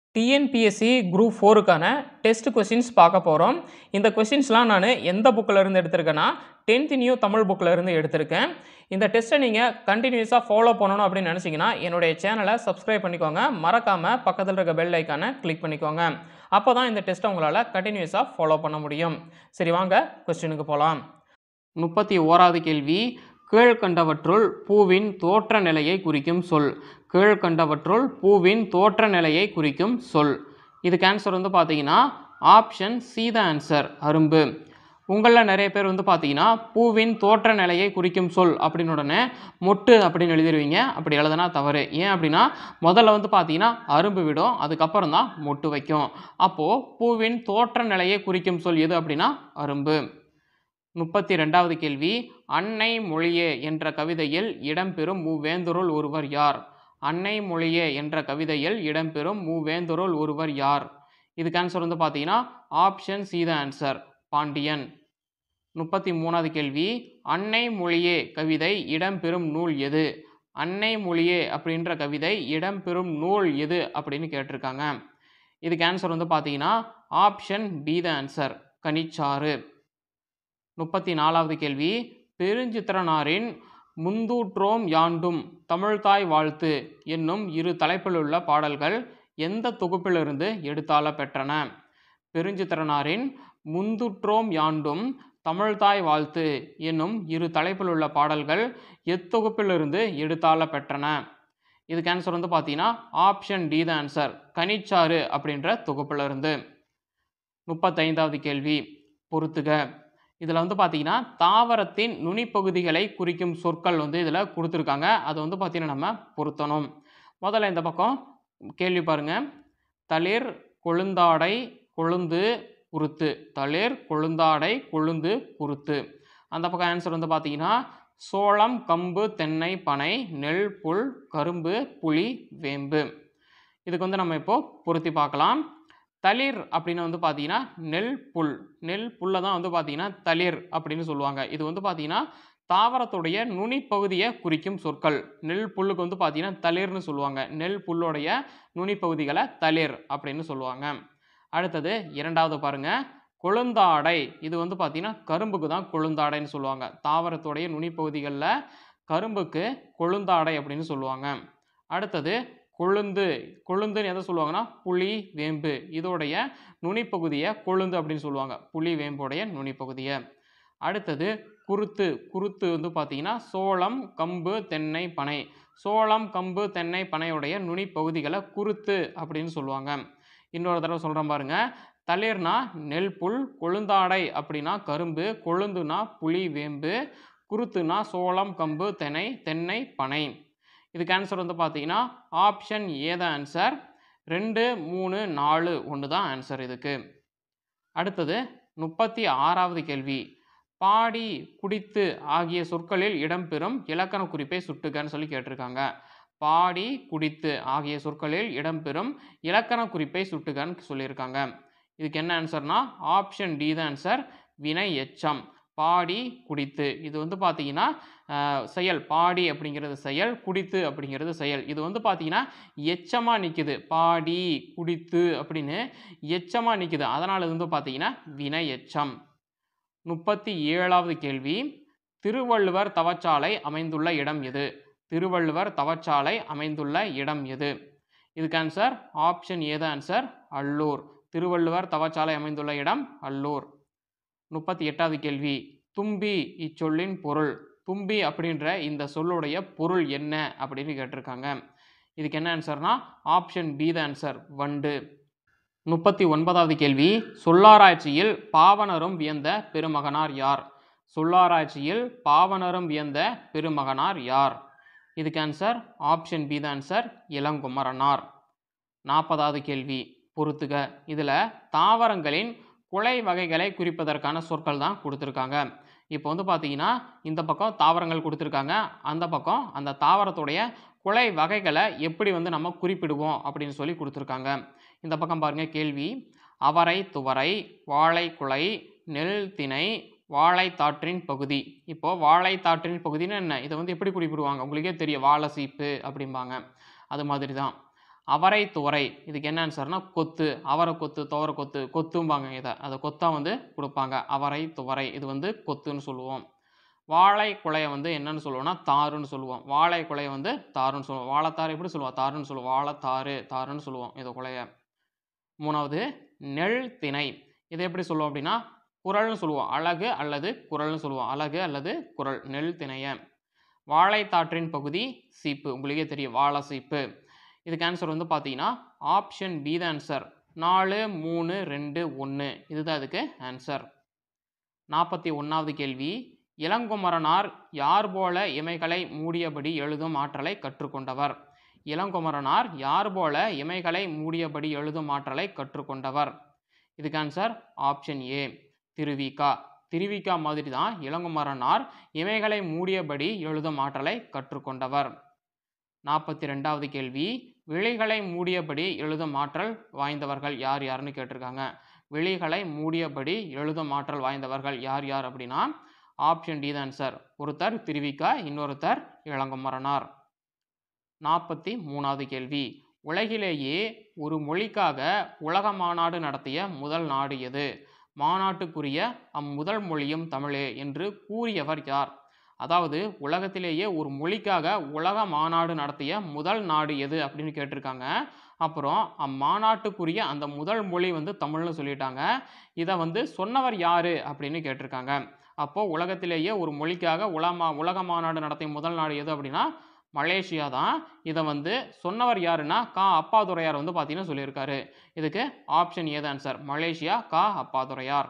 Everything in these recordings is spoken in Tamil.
டிஎன்பிஎஸ்சி குரூப் ஃபோருக்கான டெஸ்ட் கொஷின்ஸ் பார்க்க போகிறோம் இந்த கொஷின்ஸ்லாம் நான் எந்த புக்கில் இருந்து எடுத்திருக்கேன்னா டென்த் நியூ தமிழ் புக்கில் இருந்து எடுத்திருக்கேன் இந்த டெஸ்ட்டை நீங்கள் கண்டினியூஸாக ஃபாலோ பண்ணணும் அப்படின்னு நினச்சிங்கன்னா என்னுடைய சேனலை சப்ஸ்கிரைப் பண்ணிக்கோங்க மறக்காமல் பக்கத்தில் இருக்க பெல் ஐக்கானை கிளிக் பண்ணிக்கோங்க அப்போ தான் இந்த டெஸ்ட்டை உங்களால் கண்டினியூஸாக ஃபாலோ பண்ண முடியும் சரி வாங்க கொஸ்டினுக்கு போகலாம் முப்பத்தி ஓராவது கேள்வி கீழ்கண்டவற்றுள் பூவின் தோற்ற நிலையை குறிக்கும் சொல் கீழ்கண்டவற்றுள் பூவின் தோற்ற நிலையை குறிக்கும் சொல் இதுக்கு ஆன்சர் வந்து பார்த்தீங்கன்னா ஆப்ஷன் சி த ஆன்சர் அரும்பு உங்களில் நிறைய பேர் வந்து பார்த்தீங்கன்னா பூவின் தோற்ற நிலையை குறிக்கும் சொல் அப்படின்னு உடனே மொட்டு அப்படின்னு எழுதிருவீங்க அப்படி எழுதுனா தவறு ஏன் அப்படின்னா முதல்ல வந்து பார்த்தீங்கன்னா அரும்பு விடும் அதுக்கப்புறம் தான் மொட்டு வைக்கும் அப்போது பூவின் தோற்ற நிலையை குறிக்கும் சொல் எது அப்படின்னா அரும்பு முப்பத்தி ரெண்டாவது கேள்வி அன்னை மொழியே என்ற கவிதையில் இடம்பெறும் மூவேந்தருள் ஒருவர் யார் அன்னை மொழியே என்ற கவிதையில் இடம்பெறும் மூவேந்தருள் ஒருவர் யார் இதுக்கு ஆன்சர் வந்து பார்த்தீங்கன்னா option C the answer Pandian முப்பத்தி மூணாவது கேள்வி அன்னை மொழியே கவிதை இடம்பெறும் நூல் எது அன்னை மொழியே அப்படின்ற கவிதை இடம்பெறும் நூல் எது அப்படின்னு கேட்டிருக்காங்க இதுக்கு ஆன்சர் வந்து பார்த்தீங்கன்னா option B the answer Kanichaaru முப்பத்தி நாலாவது கேள்வி பெருஞ்சித்திரனாரின் முந்தூற்றோம் யாண்டும் தமிழ்தாய் வாழ்த்து என்னும் இரு தலைப்பிலுள்ள பாடல்கள் எந்த தொகுப்பிலிருந்து எடுத்தாள பெற்றன பெருஞ்சித்திரனாரின் முந்துற்றோம் யாண்டும் தமிழ்தாய் வாழ்த்து என்னும் இரு தலைப்பிலுள்ள பாடல்கள் எத்தொகுப்பிலிருந்து எடுத்தாள பெற்றன இதுக்கு ஆன்சர் வந்து பார்த்தீங்கன்னா option D the answer Kanichaaru அப்படின்ற தொகுப்பிலிருந்து முப்பத்தைந்தாவது கேள்வி பொறுத்துக இதில் வந்து பார்த்தீங்கன்னா தாவரத்தின் நுனிப்பகுதிகளை குறிக்கும் சொற்கள் வந்து இதில் கொடுத்துருக்காங்க அதை வந்து பார்த்தீங்கன்னா நம்ம பொருத்தணும் முதல்ல இந்த பக்கம் கேள்வி பாருங்க தளிர் கொழுந்தாடை கொழுந்து குருத்து தளிர் கொழுந்தாடை கொழுந்து குருத்து அந்த பக்கம் ஆன்சர் வந்து பார்த்தீங்கன்னா சோளம் கம்பு தென்னை பனை நெல் புல் கரும்பு புளி வேம்பு இதுக்கு வந்து நம்ம இப்போ பொருத்தி பார்க்கலாம் தளிர் அப்படின்னு வந்து பார்த்தீங்கன்னா நெல் புல் நெல் புல்லை தான் வந்து பார்த்தீங்கன்னா தளிர் அப்படின்னு சொல்லுவாங்க இது வந்து பார்த்தீங்கன்னா தாவரத்துடைய நுனிப்பகுதியை குறிக்கும் சொற்கள் நெல் புல்லுக்கு வந்து பார்த்தீங்கன்னா தளிர்னு சொல்லுவாங்க நெல் புல்லுடைய நுனிப்பகுதிகளை தளிர் அப்படின்னு சொல்லுவாங்க அடுத்தது இரண்டாவது பாருங்க கொழுந்தாடை இது வந்து பார்த்தீங்கன்னா கரும்புக்கு தான் கொழுந்தாடைன்னு சொல்லுவாங்க தாவரத்துடைய நுனிப்பகுதிகளில் கரும்புக்கு கொழுந்தாடை அப்படின்னு சொல்லுவாங்க அடுத்தது கொழுந்து கொழுந்துன்னு எதை சொல்லுவாங்கன்னா புளி வேம்பு இதோடைய நுனிப்பகுதியை கொழுந்து அப்படின்னு சொல்லுவாங்க புளி வேம்போடைய நுனிப்பகுதியை அடுத்தது குருத்து குருத்து வந்து பார்த்தீங்கன்னா சோளம் கம்பு தென்னை பனை சோளம் கம்பு தென்னை பனையுடைய நுனிப்பகுதிகளை குருத்து அப்படின்னு சொல்லுவாங்க இன்னொரு தடவை சொல்கிறேன் பாருங்க தளிர்னா நெல் புல் கொழுந்தாடை அப்படின்னா கரும்பு கொழுந்துனா புளி வேம்பு குருத்துனா சோளம் கம்பு தென்னை தென்னை பனை இதுக்கு ஆன்சர் வந்து பார்த்தீங்கன்னா ஆப்ஷன் ஏ தான் ஆன்சர் ரெண்டு மூணு நாலு ஒன்று தான் ஆன்சர் இதுக்கு அடுத்தது முப்பத்தி ஆறாவது கேள்வி பாடி குடித்து ஆகிய சொற்களில் இடம்பெறும் இலக்கண குறிப்பை சுட்டுகன்னு சொல்லி கேட்டிருக்காங்க பாடி குடித்து ஆகிய சொற்களில் இடம்பெறும் இலக்கண குறிப்பை சுட்டுகன்னு சொல்லியிருக்காங்க இதுக்கு என்ன ஆன்சர்னா ஆப்ஷன் டி தான் ஆன்சர் வினை எச்சம் பாடி குடித்து இது வந்து பார்த்தீங்கன்னா செயல் பாடி அப்படிங்கிறது செயல் குடித்து அப்படிங்கிறது செயல் இது வந்து பார்த்தீங்கன்னா எச்சமாக நிற்குது பாடி குடித்து அப்படின்னு எச்சமாக நிற்குது அதனால் இது வந்து பார்த்தீங்கன்னா வினை எச்சம் முப்பத்தி ஏழாவது கேள்வி திருவள்ளுவர் தவச்சாலை அமைந்துள்ள இடம் எது திருவள்ளுவர் தவச்சாலை அமைந்துள்ள இடம் எது இதுக்கு ஆன்சர் ஆப்ஷன் ஏது ஆன்சர் அல்லூர் திருவள்ளுவர் தவச்சாலை அமைந்துள்ள இடம் அல்லூர் முப்பத்தி எட்டாவது கேள்வி தும்பி இச்சொல்லின் பொருள் தும்பி அப்படின்ற இந்த சொல்லுடைய பொருள் என்ன அப்படின்னு கேட்டிருக்காங்க இதுக்கு என்ன ஆன்சர்னா ஆப்ஷன் பி த ஆன்சர் வண்டு முப்பத்தி ஒன்பதாவது கேள்வி சொல்லாராய்ச்சியில் பாவனரும் வியந்த பெருமகனார் யார் சொல்லாராய்ச்சியில் பாவனரும் வியந்த பெருமகனார் யார் இதுக்கு answer option B the answer Ilankumaranar நாற்பதாவது கேள்வி பொறுத்துக இதில் தாவரங்களின் குலை வகைகளை குறிப்பதற்கான சொற்கள் தான் கொடுத்துருக்காங்க இப்போ வந்து பார்த்தீங்கன்னா இந்த பக்கம் தாவரங்கள் கொடுத்துருக்காங்க அந்த பக்கம் அந்த தாவரத்துடைய குலை வகைகளை எப்படி வந்து நம்ம குறிப்பிடுவோம் அப்படின்னு சொல்லி கொடுத்துருக்காங்க இந்த பக்கம் பாருங்கள் கேள்வி அவரை துவரை வாழை குலை நெல் திணை வாழைத்தாற்றின் பகுதி இப்போது வாழைத்தாற்றின் பகுதின்னு என்ன இதை வந்து எப்படி குறிப்பிடுவாங்க உங்களுக்கே தெரியும் வாழை சீப்பு அப்படிம்பாங்க அது மாதிரி தான் அவரை துவரை இதுக்கு என்ன ஆன்சர்னா கொத்து அவரை கொத்து துவரை கொத்து கொத்தும்பாங்க இதை அதை கொத்தா வந்து கொடுப்பாங்க அவரை துவரை இது வந்து கொத்துன்னு சொல்லுவோம் வாழை குலையை வந்து என்னன்னு சொல்லுவோம்னா தாருன்னு சொல்லுவோம் வாழை குலையை வந்து தாருன்னு சொல்லுவோம் வாழைத்தாறு எப்படி சொல்லுவோம் தாருன்னு சொல்லுவோம் வாழைத்தாறு தாருன்னு சொல்லுவோம் இது குலைய மூணாவது நெல் திணை இதை எப்படி சொல்லுவோம் அப்படின்னா குரல்னு சொல்லுவோம் அழகு அல்லது குரல்னு சொல்லுவோம் அழகு அல்லது குரல் நெல் திணைய வாழைத்தாற்றின் பகுதி சீப்பு உங்களுக்கே தெரியும் வாழை சீப்பு இதுக்கு ஆன்சர் வந்து பார்த்தீங்கன்னா ஆப்ஷன் பி தான் ஆன்சர் நாலு மூணு ரெண்டு ஒன்று இதுதான் இதுக்கு ஆன்சர் நாற்பத்தி ஒன்றாவது கேள்வி இளங்குமரனார் யார் போல இமைகளை மூடியபடி எழுதும் ஆற்றலை கற்றுக்கொண்டவர் இளங்குமரனார் யார் போல இமைகளை மூடியபடி எழுதும் ஆற்றலை கற்றுக்கொண்டவர் இதுக்கு answer option A Thiruvika Thiruvika மாதிரி தான் இளங்குமரனார் இமைகளை மூடியபடி எழுதும் ஆற்றலை கற்றுக்கொண்டவர் நாற்பத்தி ரெண்டாவது கேள்வி விழிகளை மூடியபடி எழுதும் ஆற்றல் வாய்ந்தவர்கள் யார் யாருன்னு கேட்டிருக்காங்க விழிகளை மூடியபடி எழுதும் ஆற்றல் வாய்ந்தவர்கள் யார் யார் அப்படின்னா ஆப்ஷன் டி தான் சார் ஒருத்தர் திருவிக்கா இன்னொருத்தர் இளங்குமரனார் நாற்பத்தி மூணாவது கேள்வி உலகிலேயே ஒரு மொழிக்காக உலக மாநாடு நடத்திய முதல் நாடு எது மாநாட்டுக்குரிய அம்முதல் மொழியும் தமிழே என்று கூறியவர் யார் அதாவது உலகத்திலேயே ஒரு மொழிக்காக உலக மாநாடு நடத்திய முதல் நாடு எது அப்படின்னு கேட்டிருக்காங்க அப்புறம் அம்மாநாட்டுக்குரிய அந்த முதல் மொழி வந்து தமிழ்னு சொல்லிட்டாங்க இதை வந்து சொன்னவர் யாரு அப்படின்னு கேட்டிருக்காங்க அப்போ உலகத்திலேயே ஒரு மொழிக்காக உலமா உலக மாநாடு நடத்திய முதல் நாடு எது அப்படின்னா மலேசியா தான் இதை வந்து சொன்னவர் யாருன்னா கா அப்பாதுரையார் வந்து பார்த்தீங்கன்னா சொல்லியிருக்காரு இதுக்கு ஆப்ஷன் ஏது ஆன்சர் மலேசியா கா அப்பாதுரையார்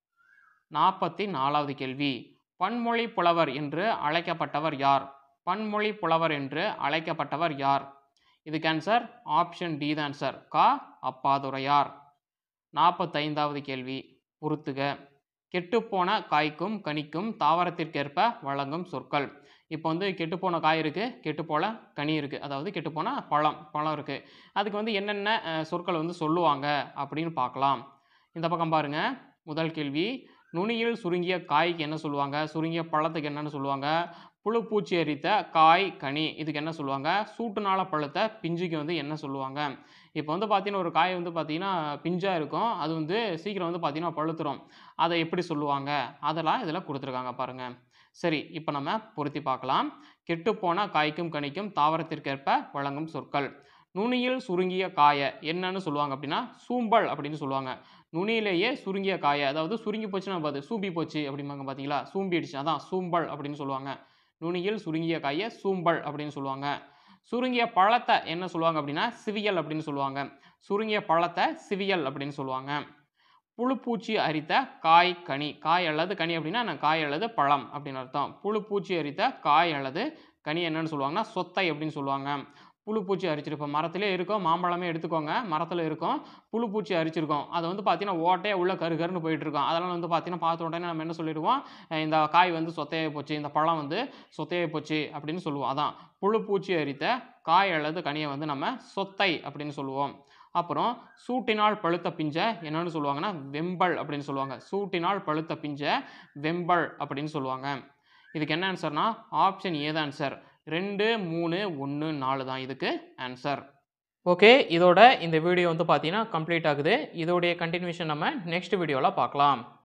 நாற்பத்தி நாலாவது கேள்வி பன்மொழி புலவர் என்று அழைக்கப்பட்டவர் யார் பன்மொழி புலவர் என்று அழைக்கப்பட்டவர் யார் இதுக்கு ஆன்சர் ஆப்ஷன் டி தான் ஆன்சர் கா அப்பாதுரையார் நாற்பத்தைந்தாவது கேள்வி பொறுத்துக கெட்டுப்போன காய்க்கும் கனிக்கும் தாவரத்திற்கேற்ப வழங்கும் சொற்கள் இப்போ வந்து கெட்டுப்போன காய் இருக்குது கெட்டுப்போல கனி இருக்குது அதாவது கெட்டுப்போன பழம் பழம் இருக்குது அதுக்கு வந்து என்னென்ன அஹ், சொற்கள் வந்து சொல்லுவாங்க அப்படின்னு பார்க்கலாம் இந்த பக்கம் பாருங்க முதல் கேள்வி நுனியில் சுருங்கிய காய்க்கு என்ன சொல்லுவாங்க சுருங்கிய பழத்துக்கு என்னன்னு சொல்லுவாங்க புழு பூச்சி அரித்த காய் கனி இதுக்கு என்ன சொல்லுவாங்க சூட்டுனால பழுத்த பிஞ்சுக்கு வந்து என்ன சொல்லுவாங்க இப்போ வந்து பார்த்தீங்கன்னா ஒரு காய் வந்து பார்த்தீங்கன்னா பிஞ்சாக இருக்கும் அது வந்து சீக்கிரம் வந்து பார்த்தீங்கன்னா பழுத்துரும் அதை எப்படி சொல்லுவாங்க அதெல்லாம் இதில் கொடுத்துருக்காங்க பாருங்க சரி இப்போ நம்ம பொருத்தி பார்க்கலாம் கெட்டுப்போன காய்க்கும் கனிக்கும் தாவரத்திற்கேற்ப வழங்கும் சொற்கள் நுனியில் சுருங்கிய காயை என்னன்னு சொல்லுவாங்க அப்படின்னா சூம்பல் அப்படின்னு சொல்லுவாங்க நுனியிலேயே சுருங்கிய காயை அதாவது சுருங்கி போச்சுன்னா பார்த்து சூம்பி போச்சு அப்படிம்பாங்க பார்த்தீங்களா சூம்பிடுச்சு அதான் சூம்பல் அப்படின்னு சொல்லுவாங்க நுனியில் சுருங்கிய காயை சூம்பல் அப்படின்னு சொல்லுவாங்க சுருங்கிய பழத்தை என்ன சொல்லுவாங்க அப்படின்னா சிவியல் அப்படின்னு சொல்லுவாங்க சுருங்கிய பழத்தை சிவியல் அப்படின்னு சொல்லுவாங்க புழுப்பூச்சி அரித்த காய் கனி காய் அல்லது கனி அப்படின்னா நான் காய் அல்லது பழம் அப்படின்னு அர்த்தம் புழுப்பூச்சி அரித்த காய் அல்லது கனி என்னன்னு சொல்லுவாங்கன்னா சொத்தை அப்படின்னு சொல்லுவாங்க புழுப்பூச்சி அரிச்சிருப்போம் மரத்திலே இருக்கும் மாம்பழமே எடுத்துக்கோங்க மரத்தில் இருக்கும் புழுப்பூச்சி அரிச்சிருக்கோம் அதை வந்து பார்த்தீங்கன்னா ஓட்டையே உள்ள கரு கருன்னு போயிட்டு இருக்கும் அதெல்லாம் வந்து பார்த்தீங்கன்னா பார்த்த உடனே நம்ம என்ன சொல்லிடுவோம் அஹ் இந்த காய் வந்து சொத்தையாகி போச்சு இந்த பழம் வந்து சொத்தையாகி போச்சு அப்படின்னு சொல்லுவோம் அதான் புழுப்பூச்சி அரித்த காய் அல்லது கனியை வந்து நம்ம சொத்தை அப்படின்னு சொல்லுவோம் அப்புறம் சூட்டினால் பழுத்த பிஞ்சை என்னன்னு சொல்லுவாங்கன்னா வெம்பல் அப்படின்னு சொல்லுவாங்க சூட்டினால் பழுத்த பிஞ்சை வெம்பல் அப்படின்னு சொல்லுவாங்க இதுக்கு என்ன ஆன்சர்னா ஆப்ஷன் ஏ தான் ஆன்சர் ரெண்டு மூணு ஒன்று நாலு தான் இதுக்கு ஆன்சர் ஓகே இதோட இந்த வீடியோ வந்து பார்த்தீங்கன்னா கம்ப்ளீட் ஆகுது இதோடைய கண்டினியூஷன் நம்ம நெக்ஸ்ட் வீடியோவில் பார்க்கலாம்